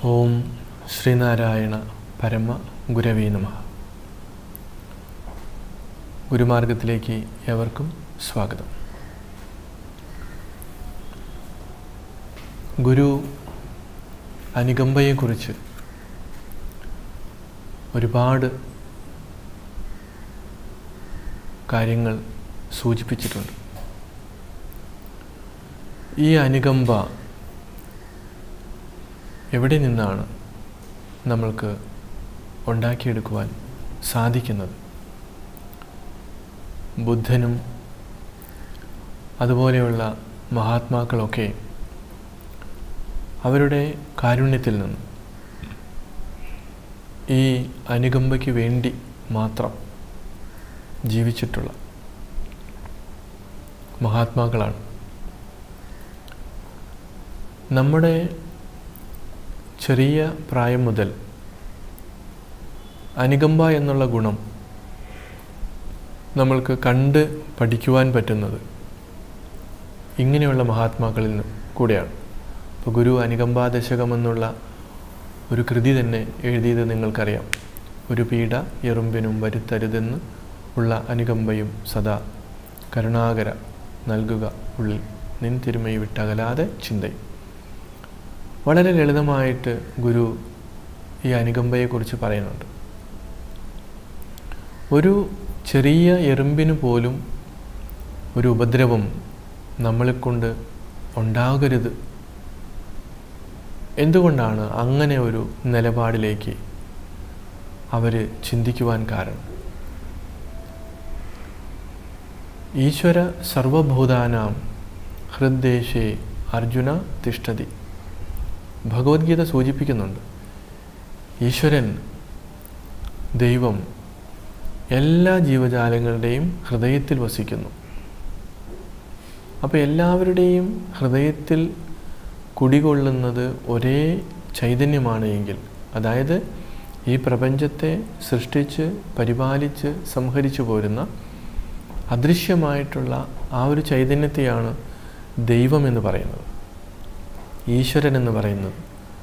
ഓം ശ്രീനാരായണ പരമ ഗുരവേ നമ ഗുരുമാർഗത്തിലേക്ക് ഏവർക്കും സ്വാഗതം ഗുരു അനുകമ്പയെക്കുറിച്ച് ഒരുപാട് കാര്യങ്ങൾ സൂചിപ്പിച്ചിട്ടുണ്ട് ഈ അനുകമ്പ എവിടെ നിന്നാണ് നമ്മൾക്ക് ഉണ്ടാക്കിയെടുക്കുവാൻ സാധിക്കുന്നത് ബുദ്ധനും അതുപോലെയുള്ള മഹാത്മാക്കളൊക്കെ അവരുടെ കാരുണ്യത്തിൽ നിന്ന് ഈ അനുകമ്പയ്ക്ക് വേണ്ടി മാത്രം ജീവിച്ചിട്ടുള്ള മഹാത്മാക്കളാണ് നമ്മുടെ ചെറിയ പ്രായം മുതൽ അനുകമ്പ എന്നുള്ള ഗുണം നമ്മൾക്ക് കണ്ട് പഠിക്കുവാൻ പറ്റുന്നത് ഇങ്ങനെയുള്ള മഹാത്മാക്കളിൽ നിന്ന് കൂടെയാണ് ഇപ്പോൾ ഗുരു അനുകമ്പാ ദശകം എന്നുള്ള ഒരു കൃതി തന്നെ എഴുതിയത് നിങ്ങൾക്കറിയാം ഒരു പീഡ എറുമ്പിനും വരുത്തരുതെന്ന് ഉള്ള അനുകമ്പയും സദാ കരുണാകര നൽകുക ഉള്ളിൽ നിൻ തിരുമൈ വിട്ടകലാതെ ചിന്തയും വളരെ ലളിതമായിട്ട് ഗുരു ഈ അനുകമ്പയെക്കുറിച്ച് പറയുന്നുണ്ട് ഒരു ചെറിയ എറുമ്പിന് പോലും ഒരു ഉപദ്രവം നമ്മളെക്കൊണ്ട് ഉണ്ടാകരുത് എന്തുകൊണ്ടാണ് അങ്ങനെ ഒരു നിലപാടിലേക്ക് അവർ ചിന്തിക്കുവാൻ കാരണം ഈശ്വര സർവഭൂതാനാം ഹൃദ്ദേശേ അർജുന തിഷ്ഠതി ഭഗവത്ഗീത സൂചിപ്പിക്കുന്നുണ്ട് ഈശ്വരൻ ദൈവം എല്ലാ ജീവജാലങ്ങളുടെയും ഹൃദയത്തിൽ വസിക്കുന്നു അപ്പോൾ എല്ലാവരുടെയും ഹൃദയത്തിൽ കുടികൊള്ളുന്നത് ഒരേ ചൈതന്യമാണ് എങ്കിൽ അതായത് ഈ പ്രപഞ്ചത്തെ സൃഷ്ടിച്ച് പരിപാലിച്ച് സംഹരിച്ചു പോരുന്ന അദൃശ്യമായിട്ടുള്ള ആ ഒരു ചൈതന്യത്തെയാണ് ദൈവം എന്ന് പറയുന്നത് ഈശ്വരൻ എന്ന് പറയുന്നത്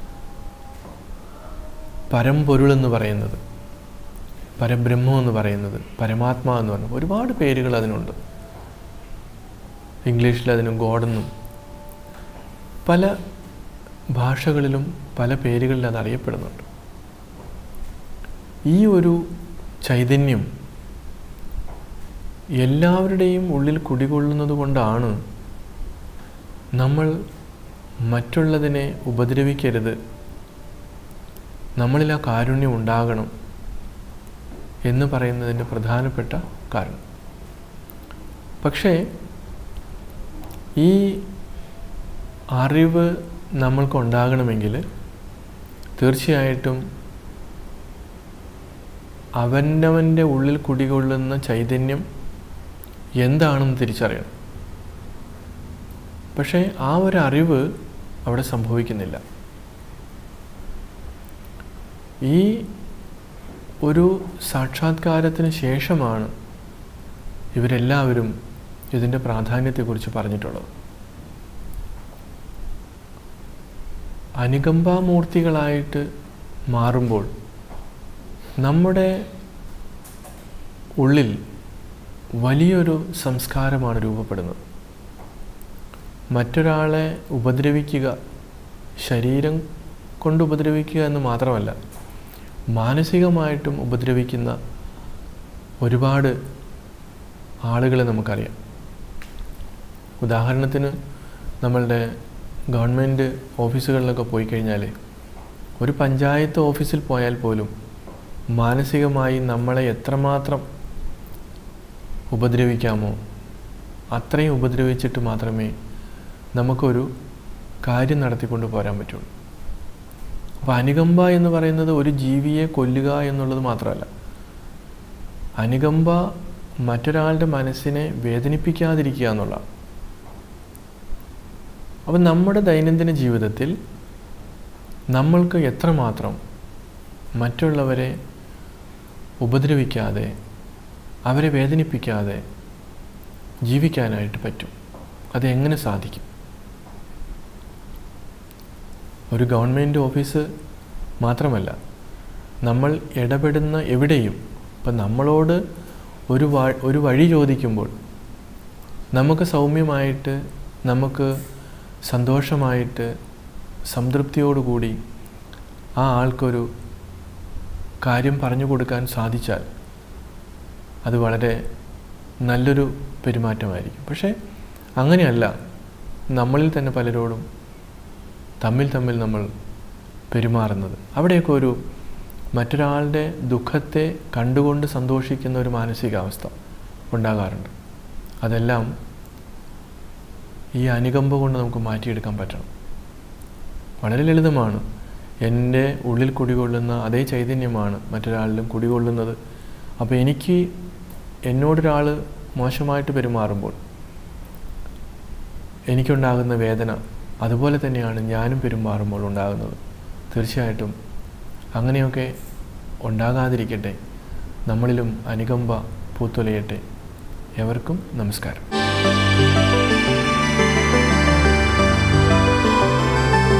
പരമ്പൊരുൾ എന്ന് പറയുന്നത് പരബ്രഹ്മം എന്ന് പറയുന്നത് പരമാത്മാ എന്ന് പറയുന്നത് ഒരുപാട് പേരുകൾ അതിനുണ്ട് ഇംഗ്ലീഷിൽ അതിന് ഗോഡെന്നും പല ഭാഷകളിലും പല പേരുകളിൽ അത് അറിയപ്പെടുന്നുണ്ട് ഈ ഒരു ചൈതന്യം എല്ലാവരുടെയും ഉള്ളിൽ കുടികൊള്ളുന്നത് കൊണ്ടാണ് നമ്മൾ മറ്റുള്ളതിനെ ഉപദ്രവിക്കരുത് നമ്മളിൽ ആ കാരുണ്യം ഉണ്ടാകണം എന്ന് പറയുന്നതിൻ്റെ പ്രധാനപ്പെട്ട കാരണം പക്ഷേ ഈ അറിവ് നമ്മൾക്ക് ഉണ്ടാകണമെങ്കിൽ തീർച്ചയായിട്ടും അവനവൻ്റെ ഉള്ളിൽ കുടികൊള്ളുന്ന ചൈതന്യം എന്താണെന്ന് തിരിച്ചറിയണം പക്ഷേ ആ ഒരു അറിവ് അവിടെ സംഭവിക്കുന്നില്ല ഈ ഒരു സാക്ഷാത്കാരത്തിന് ശേഷമാണ് ഇവരെല്ലാവരും ഇതിൻ്റെ പ്രാധാന്യത്തെക്കുറിച്ച് പറഞ്ഞിട്ടുള്ളത് അനുകമ്പാമൂർത്തികളായിട്ട് മാറുമ്പോൾ നമ്മുടെ ഉള്ളിൽ വലിയൊരു സംസ്കാരമാണ് രൂപപ്പെടുന്നത് മറ്റൊരാളെ ഉപദ്രവിക്കുക ശരീരം കൊണ്ട് ഉപദ്രവിക്കുക എന്ന് മാത്രമല്ല മാനസികമായിട്ടും ഉപദ്രവിക്കുന്ന ഒരുപാട് ആളുകളെ നമുക്കറിയാം ഉദാഹരണത്തിന് നമ്മളുടെ ഗവൺമെൻറ് ഓഫീസുകളിലൊക്കെ പോയി കഴിഞ്ഞാൽ ഒരു പഞ്ചായത്ത് ഓഫീസിൽ പോയാൽ പോലും മാനസികമായി നമ്മളെ എത്രമാത്രം ഉപദ്രവിക്കാമോ അത്രയും ഉപദ്രവിച്ചിട്ട് മാത്രമേ നമുക്കൊരു കാര്യം നടത്തിക്കൊണ്ട് പോരാൻ പറ്റുള്ളൂ അപ്പോൾ അനുകമ്പ എന്ന് പറയുന്നത് ഒരു ജീവിയെ കൊല്ലുക എന്നുള്ളത് മാത്രമല്ല അനുകമ്പ മറ്റൊരാളുടെ മനസ്സിനെ വേദനിപ്പിക്കാതിരിക്കുക എന്നുള്ളതാണ് അപ്പം നമ്മുടെ ദൈനംദിന ജീവിതത്തിൽ നമ്മൾക്ക് എത്രമാത്രം മറ്റുള്ളവരെ ഉപദ്രവിക്കാതെ അവരെ വേദനിപ്പിക്കാതെ ജീവിക്കാനായിട്ട് പറ്റും അതെങ്ങനെ സാധിക്കും ഒരു ഗവൺമെൻറ് ഓഫീസ് മാത്രമല്ല നമ്മൾ ഇടപെടുന്ന എവിടെയും ഇപ്പം നമ്മളോട് ഒരു വ ഒരു വഴി ചോദിക്കുമ്പോൾ നമുക്ക് സൗമ്യമായിട്ട് നമുക്ക് സന്തോഷമായിട്ട് സംതൃപ്തിയോടുകൂടി ആ ആൾക്കൊരു കാര്യം പറഞ്ഞു കൊടുക്കാൻ സാധിച്ചാൽ അത് വളരെ നല്ലൊരു പെരുമാറ്റമായിരിക്കും പക്ഷേ അങ്ങനെയല്ല നമ്മളിൽ തന്നെ പലരോടും തമ്മിൽ തമ്മിൽ നമ്മൾ പെരുമാറുന്നത് അവിടെയൊക്കെ ഒരു മറ്റൊരാളുടെ ദുഃഖത്തെ കണ്ടുകൊണ്ട് സന്തോഷിക്കുന്ന ഒരു മാനസികാവസ്ഥ ഉണ്ടാകാറുണ്ട് അതെല്ലാം ഈ അനുകമ്പ കൊണ്ട് നമുക്ക് മാറ്റിയെടുക്കാൻ പറ്റണം വളരെ ലളിതമാണ് എൻ്റെ ഉള്ളിൽ കുടികൊള്ളുന്ന അതേ ചൈതന്യമാണ് മറ്റൊരാളിലും കുടികൊള്ളുന്നത് അപ്പോൾ എനിക്ക് എന്നോടൊരാൾ മോശമായിട്ട് പെരുമാറുമ്പോൾ എനിക്കുണ്ടാകുന്ന വേദന അതുപോലെ തന്നെയാണ് ഞാനും പെരുമാറുമ്പോൾ ഉണ്ടാകുന്നത് തീർച്ചയായിട്ടും അങ്ങനെയൊക്കെ ഉണ്ടാകാതിരിക്കട്ടെ നമ്മളിലും അനുകമ്പ പൂത്തുലയട്ടെ എവർക്കും നമസ്കാരം